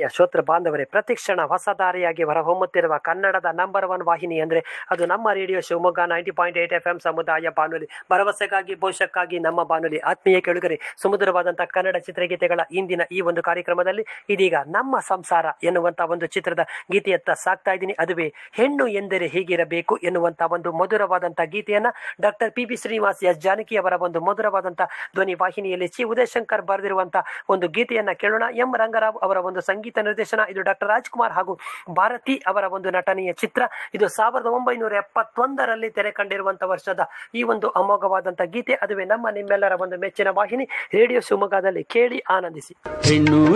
ಶ್ರೋತೃ ಬಾಂಧವರೇ ಪ್ರತಿಕ್ಷಣ ಹೊಸ ದಾರಿಯಾಗಿ ಹೊರಹೊಮ್ಮುತ್ತಿರುವ ಕನ್ನಡದ ನಂಬರ್ ಒನ್ ವಾಹಿನಿ ಅಂದರೆ ಅದು ನಮ್ಮ radio Shivamogga ninety point eight F M ಸಮುದಾಯ ಬಾನುಲಿ ಭರವಸೆಗಾಗಿ ಭವಿಷ್ಯಕ್ಕಾಗಿ ನಮ್ಮ ಬಾನುಲಿ ಆತ್ಮೀಯ ಕೆಳುಗರೆ ಸುಮಧುರವಾದಂಥ ಕನ್ನಡ ಚಿತ್ರಗೀತೆಗಳ ಇಂದಿನ ಈ ಒಂದು ಕಾರ್ಯಕ್ರಮದಲ್ಲಿ ಇದೀಗ ನಮ್ಮ ಸಂಸಾರ ಎನ್ನುವಂಥ ಒಂದು ಚಿತ್ರದ ಗೀತೆಯತ್ತ ಸಾಕ್ತಾ ಇದ್ದೀನಿ ಅದುವೇ ಹೆಣ್ಣು ಎಂದರೆ ಹೀಗಿರಬೇಕು ಎನ್ನುವಂಥ ಒಂದು ಮಧುರವಾದಂಥ ಗೀತೆಯನ್ನ doctor P B Srinivas S Janaki ಅವರ ಒಂದು ಮಧುರವಾದಂಥ ಧ್ವನಿ ವಾಹಿನಿಯಲ್ಲಿ ಚಿ ಉದಯಶಂಕರ್ ಬರೆದಿರುವಂಥ ಒಂದು ಗೀತೆಯನ್ನ ಕೇಳೋಣ ಎಂ ರಂಗರಾವ್ ಅವರ ಒಂದು ಸಂಗೀತ ನಿರ್ದೇಶನ ಇದು ಡಾಕ್ಟರ್ ರಾಜ್ಕುಮಾರ್ ಹಾಗೂ ಭಾರತಿ ಅವರ ಒಂದು ನಟನೆಯ ಚಿತ್ರ ಇದು ಸಾವಿರದ ಒಂಬೈನೂರ ಎಪ್ಪತ್ತೊಂದರಲ್ಲಿ ತೆರೆ ಕಂಡಿರುವಂತಹ ವರ್ಷದ ಈ ಒಂದು ಅಮೋಘವಾದಂಥ ಗೀತೆ ಅದುವೇ ನಮ್ಮ ನಿಮ್ಮೆಲ್ಲರ ಒಂದು ಮೆಚ್ಚಿನ ವಾಹಿನಿ ರೇಡಿಯೋ ಶಿವಮೊಗ್ಗದಲ್ಲಿ ಕೇಳಿ ಆನಂದಿಸಿ ಹೆಣ್ಣು